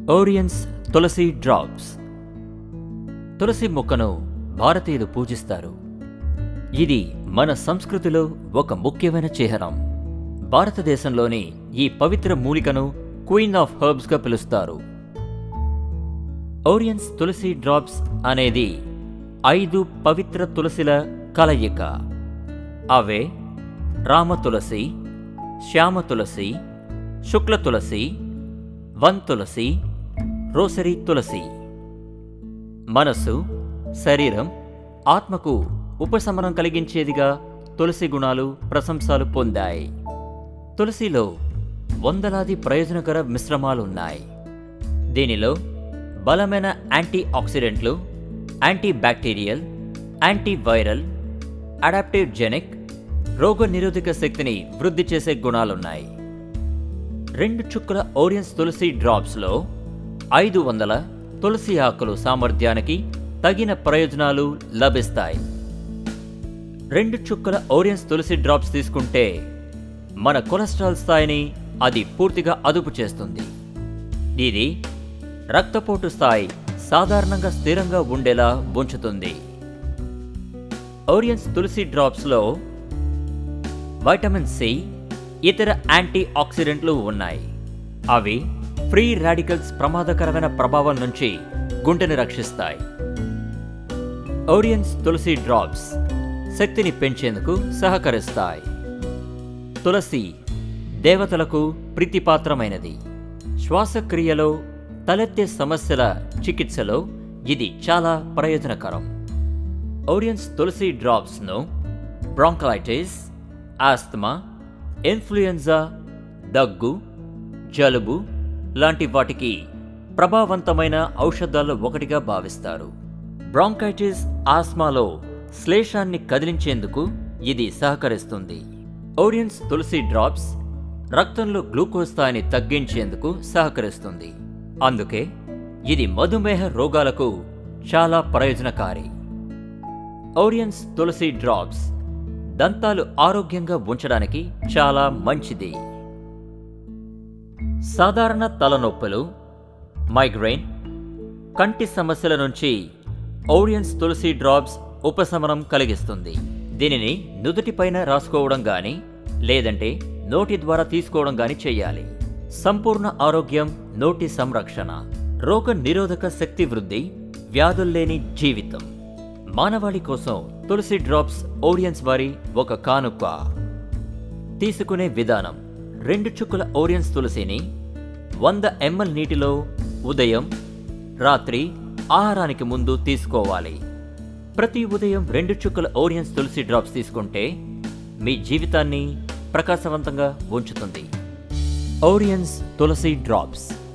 ఓరియన్స్ తులసి drops తులసి మొక్కను భారతీయులు పూజిస్తారు ఇది మన సంస్కృతిలో ఒక ముఖ్యమైన చిహ్నం భారతదేశంలోని ఈ పవిత్ర మూలికను క్వీన్ ఆఫ్ హర్బ్స్గా పిలుస్తారు ఓరియన్స్ తులసి డ్రాప్స్ అనేది ఐదు పవిత్ర తులసిల కలయిక అవే రామ తులసి శ్యామ తులసి శుక్ల తులసి వన్ తులసి రోసరి తులసి మనసు శరీరం ఆత్మకు ఉపశమనం కలిగించేదిగా తులసి గుణాలు ప్రశంసలు పొందాయి తులసిలో వందలాది ప్రయోజనకర మిశ్రమాలున్నాయి దీనిలో బలమైన యాంటీ ఆక్సిడెంట్లు anti bacterial anti viral adaptogenic రోగ నిరోధక శక్తిని వృద్ధి చేసే గుణాలున్నాయి రెండు చుక్కల ఓరియన్స్ తులసి డ్రాప్స్లో ఐదు వందల తులసి ఆకులు సామర్థ్యానికి తగిన ప్రయోజనాలు లభిస్తాయి రెండు చుక్కల ఓరియన్స్ తులసి డ్రాప్స్ తీసుకుంటే మన కొలెస్ట్రాల్ స్థాయిని అది పూర్తిగా అదుపు చేస్తుంది ఇది రక్తపోటు స్థాయి సాధారణంగా స్థిరంగా ఉండేలా ఉంచుతుంది ఓరియన్స్ తులసి డ్రాప్స్లో వైటమిన్ సి ఇతర యాంటీ ఆక్సిడెంట్లు ఉన్నాయి అవి ఫ్రీ రాడికల్స్ ప్రమాదకరమైన ప్రభావం నుంచి గుండెని రక్షిస్తాయి ఓరియన్స్ తులసి డ్రాప్స్ శక్తిని పెంచేందుకు సహకరిస్తాయి తులసి దేవతలకు ప్రీతిపాత్రమైనది శ్వాసక్రియలో తలెత్తే సమస్యల చికిత్సలో ఇది చాలా ప్రయోజనకరం ఓరియన్స్ తులసి డ్రాప్స్ను బ్రాంకలైటిస్ ఆస్తమా ఇన్ఫ్లుయెంజా దగ్గు జలుబు లాంటి వాటికి ప్రభావవంతమైన ఔషధాల్లో ఒకటిగా భావిస్తారు బ్రాంకైటిస్ ఆస్మాలో శ్లేషాన్ని కదిలించేందుకు ఇది సహకరిస్తుంది ఓరియన్స్ తులసి డ్రాప్స్ రక్తంలో గ్లూకోజ్ స్థాయిని తగ్గించేందుకు సహకరిస్తుంది అందుకే ఇది మధుమేహ రోగాలకు చాలా ప్రయోజనకారి ఓరియన్స్ తులసి డ్రాప్స్ దంతాలు ఆరోగ్యంగా ఉంచడానికి చాలా మంచిది సాధారణ తలనొప్పులు మైగ్రెయిన్ కంటి సమస్యల నుంచి ఓరియన్స్ తులసి డ్రాప్స్ ఉపశమనం కలిగిస్తుంది దీనిని నుదుటిపైన రాసుకోవడం గాని లేదంటే నోటి ద్వారా తీసుకోవడం గాని చేయాలి సంపూర్ణ ఆరోగ్యం నోటి సంరక్షణ రోగ నిరోధక శక్తి వృద్ధి వ్యాధుల్లేని జీవితం మానవాళి కోసం తులసి డ్రాప్స్ ఓరియన్స్ వారి ఒక కానుక తీసుకునే విధానం రెండు చుక్కల ఓరియన్స్ తులసిని వంద ఎంఎల్ నీటిలో ఉదయం రాత్రి ఆహారానికి ముందు తీసుకోవాలి ప్రతి ఉదయం రెండు చుక్కల ఓరియన్స్ తులసి డ్రాప్స్ తీసుకుంటే మీ జీవితాన్ని ప్రకాశవంతంగా ఉంచుతుంది ఓరియన్స్ తులసి డ్రాప్స్